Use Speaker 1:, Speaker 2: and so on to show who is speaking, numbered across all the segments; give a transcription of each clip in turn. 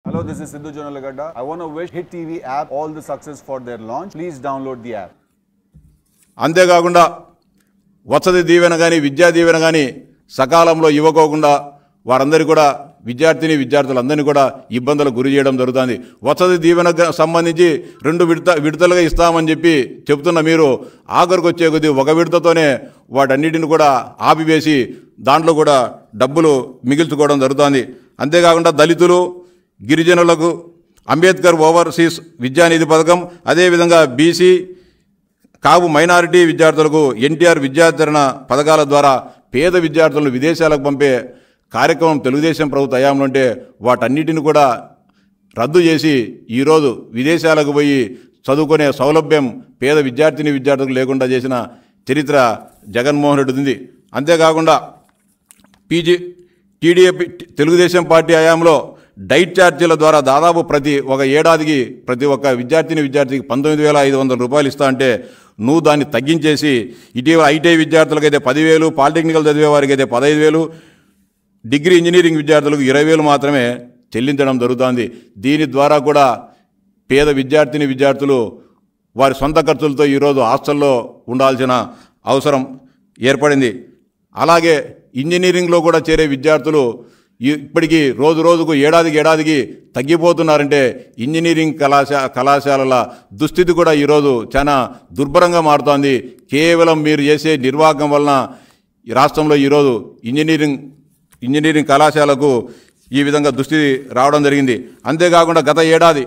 Speaker 1: Hello, this is Sidhu Jonalagada. I want to wish Hit TV app all the success for their launch. Please download the app.
Speaker 2: అంతేకాకుండా వసతి దీవెన కానీ విద్యా దీవెన కానీ సకాలంలో ఇవ్వకోకుండా వారందరికీ కూడా విద్యార్థిని విద్యార్థులందరినీ కూడా ఇబ్బందులకు గురి చేయడం జరుగుతుంది వసతి దీవెనకు సంబంధించి రెండు విడత విడతలుగా ఇస్తామని చెప్పి చెప్తున్న మీరు ఆఖరికి వచ్చే కొద్దీ ఒక విడతతోనే వాటన్నిటిని కూడా ఆపివేసి దాంట్లో కూడా డబ్బులు మిగిల్చుకోవడం జరుగుతుంది అంతేకాకుండా దళితులు గిరిజనులకు అంబేద్కర్ ఓవర్సీస్ విద్యానిధి పథకం అదేవిధంగా బీసీ కావు మైనారిటీ విద్యార్థులకు ఎన్టీఆర్ విద్యాచరణ పథకాల ద్వారా పేద విద్యార్థులను విదేశాలకు పంపే కార్యక్రమం తెలుగుదేశం ప్రభుత్వ హయాంలో ఉంటే వాటన్నిటిని కూడా రద్దు చేసి ఈరోజు విదేశాలకు పోయి చదువుకునే సౌలభ్యం పేద విద్యార్థిని విద్యార్థులకు లేకుండా చేసిన చరిత్ర జగన్మోహన్ రెడ్డి ఉంది అంతేకాకుండా పీజీ టీడీపీ తెలుగుదేశం పార్టీ హయాంలో డైట్ ఛార్జీల ద్వారా దాదాపు ప్రతి ఒక ఏడాదికి ప్రతి ఒక్క విద్యార్థిని విద్యార్థికి పంతొమ్మిది వేల ఐదు వందల రూపాయలు ఇస్తా అంటే నువ్వు దాన్ని తగ్గించేసి ఇటీవల ఐటీఐ విద్యార్థులకైతే పదివేలు పాలిటెక్నికల్ చదివే వారికి అయితే పదహైదు వేలు డిగ్రీ ఇంజనీరింగ్ విద్యార్థులకు ఇరవై వేలు మాత్రమే చెల్లించడం జరుగుతోంది దీని ద్వారా కూడా పేద విద్యార్థిని విద్యార్థులు వారి సొంత ఖర్చులతో ఈరోజు హాస్టల్లో ఉండాల్సిన అవసరం ఏర్పడింది అలాగే ఇంజనీరింగ్లో కూడా చేరే విద్యార్థులు ఈ- ఇప్పటికీ రోజు రోజుకు ఏడాదికి ఏడాదికి తగ్గిపోతున్నారంటే ఇంజనీరింగ్ కళాశా కళాశాలల దుస్థితి కూడా ఈరోజు చాలా దుర్భరంగా మారుతోంది కేవలం మీరు చేసే నిర్వాహకం వలన ఈ రాష్ట్రంలో ఈరోజు ఇంజనీరింగ్ ఇంజనీరింగ్ కళాశాలకు ఈ విధంగా దుస్థితి రావడం జరిగింది అంతేకాకుండా గత ఏడాది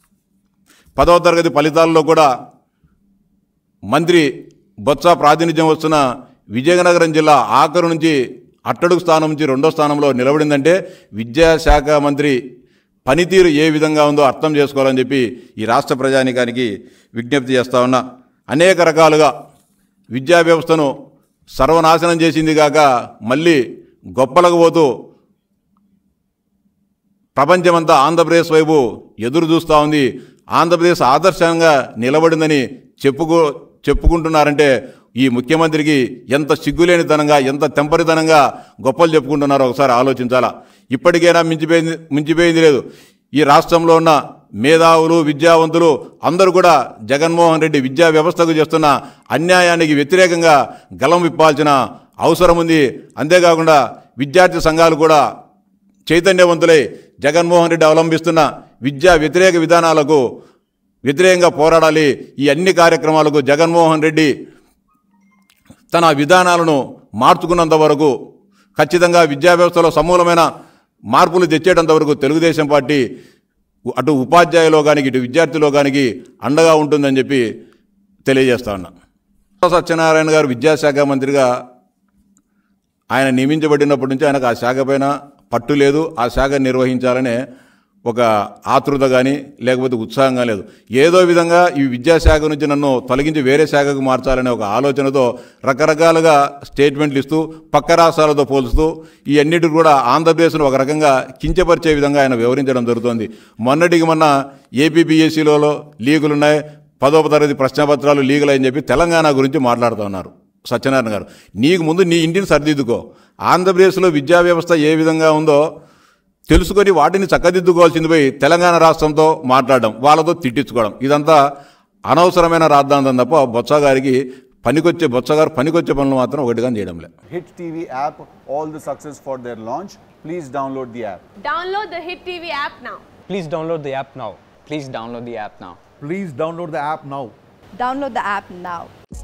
Speaker 2: పదవ తరగతి ఫలితాల్లో కూడా మంత్రి బొత్స ప్రాతినిధ్యం వస్తున్న విజయనగరం జిల్లా ఆఖరు నుంచి అట్టడుగు స్థానం నుంచి రెండో స్థానంలో నిలబడిందంటే విద్యాశాఖ మంత్రి పనితీరు ఏ విధంగా ఉందో అర్థం చేసుకోవాలని చెప్పి ఈ రాష్ట్ర ప్రజానికానికి విజ్ఞప్తి చేస్తా ఉన్నా అనేక రకాలుగా విద్యా వ్యవస్థను సర్వనాశనం చేసింది కాక మళ్ళీ గొప్పలకు పోతూ ప్రపంచమంతా ఆంధ్రప్రదేశ్ వైపు ఎదురు చూస్తూ ఉంది ఆంధ్రప్రదేశ్ ఆదర్శంగా నిలబడిందని చెప్పుకో చెప్పుకుంటున్నారంటే ఈ ముఖ్యమంత్రికి ఎంత సిగ్గులేనితనంగా ఎంత తెంపరితనంగా గొప్పలు చెప్పుకుంటున్నారో ఒకసారి ఆలోచించాలా ఇప్పటికైనా మించిపోయింది మించిపోయింది లేదు ఈ రాష్ట్రంలో ఉన్న మేధావులు విద్యావంతులు అందరూ కూడా జగన్మోహన్ రెడ్డి విద్యా వ్యవస్థకు చేస్తున్న అన్యాయానికి వ్యతిరేకంగా గలం విప్పాల్సిన అవసరం ఉంది అంతేకాకుండా విద్యార్థి సంఘాలు కూడా చైతన్యవంతులై జగన్మోహన్ రెడ్డి అవలంబిస్తున్న విద్యా వ్యతిరేక విధానాలకు వ్యతిరేకంగా పోరాడాలి ఈ అన్ని కార్యక్రమాలకు జగన్మోహన్ రెడ్డి తన విధానాలను మార్చుకున్నంత వరకు ఖచ్చితంగా విద్యా వ్యవస్థలో సమూలమైన మార్పులు తెచ్చేటంత వరకు తెలుగుదేశం పార్టీ అటు ఉపాధ్యాయులో కానీ ఇటు విద్యార్థిలో కానీ అండగా ఉంటుందని చెప్పి తెలియజేస్తా ఉన్నా సత్యనారాయణ గారు విద్యాశాఖ మంత్రిగా ఆయన నియమించబడినప్పటి నుంచి ఆయనకు ఆ శాఖ పైన పట్టు లేదు ఆ శాఖ నిర్వహించాలనే ఒక ఆతృత కానీ లేకపోతే ఉత్సాహం కానీ లేదు ఏదో విధంగా ఈ విద్యాశాఖ నుంచి నన్ను తొలగించి వేరే శాఖకు మార్చాలనే ఒక ఆలోచనతో రకరకాలుగా స్టేట్మెంట్లు ఇస్తూ పక్క రాష్ట్రాలతో పోల్చుతూ ఈ అన్నిటి కూడా ఆంధ్రప్రదేశ్ను ఒక రకంగా కించపరిచే విధంగా ఆయన వివరించడం జరుగుతోంది మొన్నటికి మొన్న ఏపీపీఎస్సీలలో లీగులు ఉన్నాయి పదవ తరగతి ప్రశ్నపత్రాలు లీగల్ అని చెప్పి తెలంగాణ గురించి మాట్లాడుతూ ఉన్నారు సత్యనారాయణ గారు నీకు ముందు నీ ఇంటిని సరిదిద్దుకో ఆంధ్రప్రదేశ్లో విద్యా వ్యవస్థ ఏ విధంగా ఉందో తెలుసుకొని వాటిని చక్కదిద్దుకోవాల్సింది పోయి తెలంగాణ రాష్ట్రంతో మాట్లాడడం వాళ్ళతో తిట్టించుకోవడం ఇదంతా అనవసరమైన రాద్దాంతం తప్ప బొత్స గారికి పనికొచ్చే బొత్స గారు పనికొచ్చే పనులు మాత్రం ఒకటిగా చేయడం లేదు
Speaker 1: Hit TV app all the success for their launch. Please download the app.
Speaker 3: Download the Hit TV app now.
Speaker 4: Please download the app now.
Speaker 5: Please download the app now.
Speaker 6: Please download the app now.
Speaker 7: Download the app now.